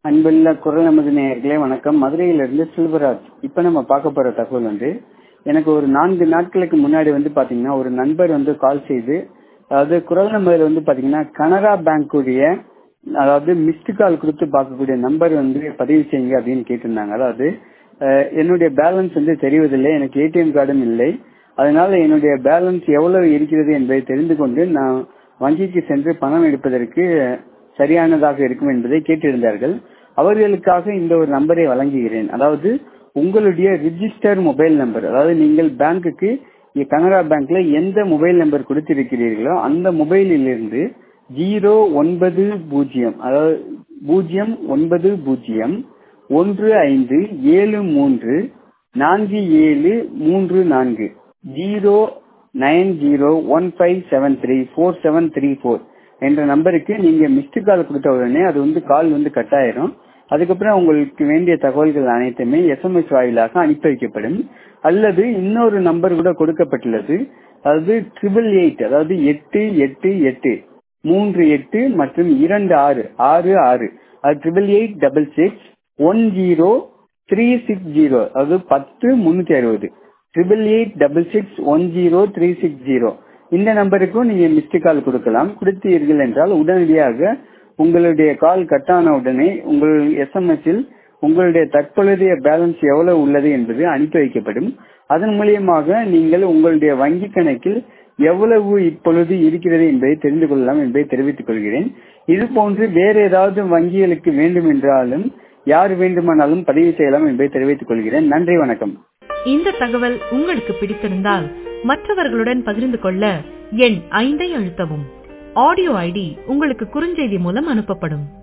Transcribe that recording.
அன்புள்ள குரல் நமது நேயர்களே வணக்கம் மதுரையிலிருந்து செல்வராஜ் இப்ப நம்ம பார்க்க போற தகவல் வந்து எனக்கு ஒரு நான்கு நாட்களுக்கு முன்னாடி வந்து பாத்தீங்கன்னா ஒரு நண்பர் வந்து கால் செய்து அதாவது குரல் நம்பர் வந்து பாத்தீங்கன்னா கனரா பேங்குடைய அதாவது மிஸ்டு கால் கொடுத்து பார்க்கக்கூடிய நம்பர் வந்து பதிவு செய்யுங்க அப்படின்னு கேட்டிருந்தாங்க அதாவது அஹ், என்னுடைய பேலன்ஸ் வந்து தெரிவதில்லை எனக்கு ஏடிஎம் கார்டும் இல்லை அதனால என்னுடைய பேலன்ஸ் எவ்வளவு இருக்கிறது என்பதை தெரிந்து கொண்டு நான் வங்கிக்கு சென்று பணம் எடுப்பதற்கு சரியானதாக இருக்கும் என்பதை கேட்டிருந்தார்கள் அவர்களுக்காக இந்த ஒரு நம்பரை வழங்குகிறேன் அதாவது உங்களுடைய ரிஜிஸ்டர் மொபைல் நம்பர் அதாவது நீங்கள் பேங்க்குக்கு கனரா பேங்க்ல எந்த மொபைல் நம்பர் கொடுத்திருக்கிறீர்களோ அந்த மொபைலில் இருந்து ஜீரோ ஒன்பது பூஜ்ஜியம் அதாவது பூஜ்ஜியம் ஒன்பது பூஜ்ஜியம் ஒன்று ஐந்து ஏழு மூன்று நான்கு ஏழு மூன்று நான்கு zero nine zero one five seven three four seven three four என்ற நம்பருக்கு நீங்க மிஸ்டு கால் கொடுத்த உடனே அது வந்து கால் வந்து கட் ஆயிரும் அதுக்கப்புறம் உங்களுக்கு வேண்டிய தகவல்கள் அனைத்துமே எஸ்எம்எஸ் வாயிலாக அனுப்பி வைக்கப்படும் அல்லது இன்னொரு நம்பர் கூட கொடுக்கப்பட்டுள்ளது அதாவது ட்ரிபிள் எயிட் அதாவது எட்டு எட்டு எட்டு மூன்று எட்டு மற்றும் இரண்டு ஆறு ஆறு ஆறு அது triple eight double six one zero three six zero அதாவது பத்து முன்னூத்தி அறுபது triple eight double six one zero three six zero இந்த நம்பருக்கும் நீங்க மிஸ்டு கால் கொடுக்கலாம் கொடுத்தீர்கள் என்றால் உடனடியாக உங்களுடைய கால் கட் ஆன உடனே உங்கள் எஸ்எம்எஸ் இல் உங்களுடைய தற்பொழுதைய பேலன்ஸ் எவ்வளவு உள்ளது என்பது அனுப்பி வைக்கப்படும் அதன் மூலியமாக நீங்கள் உங்களுடைய வங்கி கணக்கில் எவ்வளவு இப்பொழுது இருக்கிறது என்பதை தெரிந்து கொள்ளலாம் என்பதை தெரிவித்துக் கொள்கிறேன் இது போன்று வேற ஏதாவது வங்கிகளுக்கு வேண்டும் என்றாலும் யார் வேண்டுமானாலும் பதிவு செய்யலாம் என்பதை தெரிவித்துக் கொள்கிறேன் நன்றி வணக்கம் இந்த தகவல் உங்களுக்கு பிடித்திருந்தால் மற்றவர்களுடன் பகிர்ந்து கொள்ள எண் ஐந்தை அழுத்தவும் ஆடியோ ஐடி உங்களுக்கு குறுஞ்செய்தி மூலம் அனுப்பப்படும்